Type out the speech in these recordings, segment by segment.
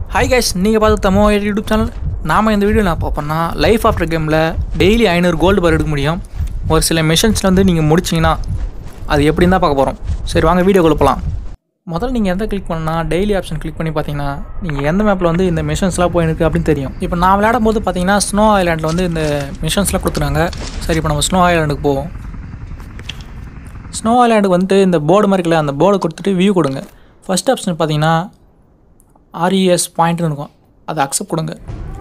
Hi guys நீங்கள் பார்த்து தமோ யூடியூப் சேனல் நாம் இந்த வீடியோ நான் பார்ப்போம்னா லைஃப் ஆஃப்டர் கேமில் டெய்லி ஐநூறு கோல்டு பார் எடுக்க முடியும் ஒரு சில மிஷன்ஸில் வந்து நீங்கள் முடிச்சிங்கன்னா அது எப்படின்னு தான் பார்க்க போகிறோம் சரி வாங்க வீடியோ போகலாம் முதல்ல நீங்கள் எந்த கிளிக் பண்ணா டெய்லி ஆப்ஷன் கிளிக் பண்ணி பார்த்தீங்கன்னா நீங்கள் எந்த மேப்பில் வந்து இந்த மிஷன்ஸ்லாம் போயிருக்கு அப்படின்னு தெரியும் இப்போ நான் விளையாடும் போது பார்த்தீங்கன்னா ஸ்னோ ஐலாண்டில் வந்து இந்த மிஷன்ஸ்லாம் கொடுத்துருக்காங்க சரி இப்போ நம்ம ஸ்னோ ஐலாண்டுக்கு போவோம் ஸ்னோ ஐலாண்டுக்கு வந்துட்டு இந்த போர்டு மாதிரி இருக்குல்ல அந்த போர்டு கொடுத்துட்டு வியூ கொடுங்க ஃபஸ்ட் ஆப்ஷன் பார்த்தீங்கன்னா ஆர்இஎஸ் பாயிண்ட்னு இருக்கும் அதை அக்செப்ட் கொடுங்க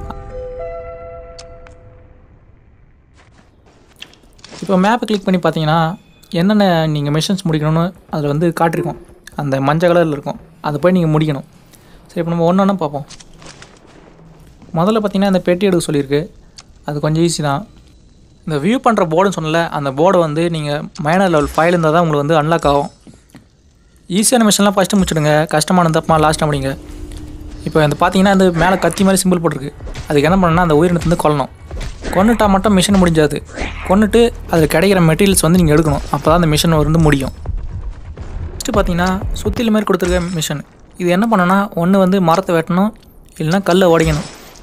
இப்போ மேப்பை கிளிக் பண்ணி பார்த்தீங்கன்னா என்னென்ன நீங்கள் மிஷன்ஸ் முடிக்கணும்னு அதில் வந்து காட்டிருக்கோம் அந்த மஞ்சள் கலரில் இருக்கும் அதை போய் நீங்கள் முடிக்கணும் சரி இப்போ நம்ம ஒன்று ஒன்றா பார்ப்போம் முதல்ல பார்த்தீங்கன்னா இந்த பெட்டி எடுக்க சொல்லியிருக்கு அது கொஞ்சம் ஈஸி தான் இந்த வியூ பண்ணுற போர்டுன்னு சொன்னல அந்த போர்டை வந்து நீங்கள் மைனர் லெவல் ஃபைல் இருந்தால் தான் உங்களுக்கு வந்து அன்லாக் ஆகும் ஈஸியான மிஷன்லாம் ஃபஸ்ட்டு முடிச்சிடுங்க கஷ்டமான தப்பா லாஸ்ட்டாக முடிங்க இப்போ இந்த பார்த்தீங்கன்னா இந்த மேலே கத்தி மாதிரி சிம்பிள் போட்டிருக்கு அதுக்கு என்ன பண்ணணும்னா அந்த உயிரினத்தை வந்து கொல்லணும் கொன்னுட்டா மட்டும் மிஷன் முடிஞ்சாது கொன்னுட்டு அதில் கிடைக்கிற மெட்டீரியல்ஸ் வந்து நீங்கள் எடுக்கணும் அப்போ தான் அந்த மிஷன் வந்து முடியும் ஃபஸ்ட்டு பார்த்தீங்கன்னா சுத்தில மாதிரி கொடுத்துருக்க மிஷன் இது என்ன பண்ணணும்னா ஒன்று வந்து மரத்தை வெட்டணும் இல்லைன்னா கல்லை உடைக்கணும்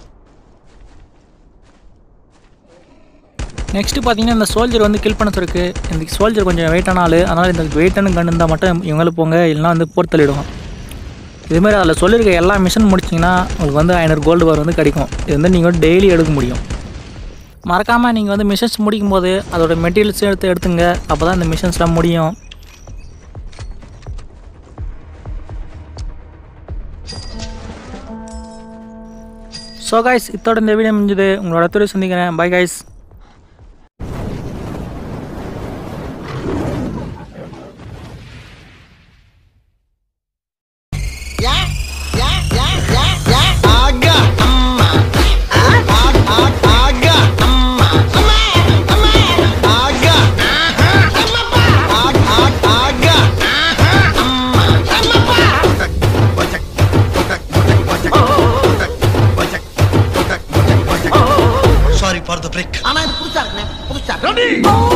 நெக்ஸ்ட்டு பார்த்தீங்கன்னா இந்த சோல்ஜர் வந்து கில் பண்ண சொல்லிருக்கு இந்த சோல்ஜர் கொஞ்சம் வெயிட்டான ஆள் அதனால் இந்த வெயிட்டான கன் இருந்தால் மட்டும் இவங்கள போங்க இல்லைனா வந்து போர் தள்ளிடுவோம் இதுமாதிரி அதில் சொல்லியிருக்க எல்லா மிஷன் முடிச்சிங்கன்னா உங்களுக்கு வந்து ஐநூறு கோல்டு பார் வந்து கிடைக்கும் இது வந்து நீங்கள் டெய்லி எடுக்க முடியும் மறக்காமல் நீங்கள் வந்து மிஷன்ஸ் முடிக்கும் போது அதோட மெட்டீரியல்ஸ் எடுத்து எடுத்துங்க அப்போ தான் இந்த மிஷன்ஸ்லாம் முடியும் ஸோ காய்ஸ் இத்தோட இந்த வீடியோ முடிஞ்சது உங்களோட துறை சந்திக்கிறேன் bye guys Aga amma. Aga amma. Aga. Aga. Sorry for the break. ஆனா இது புதுசா இருக்குண்ணே புதுசா இருக்கு.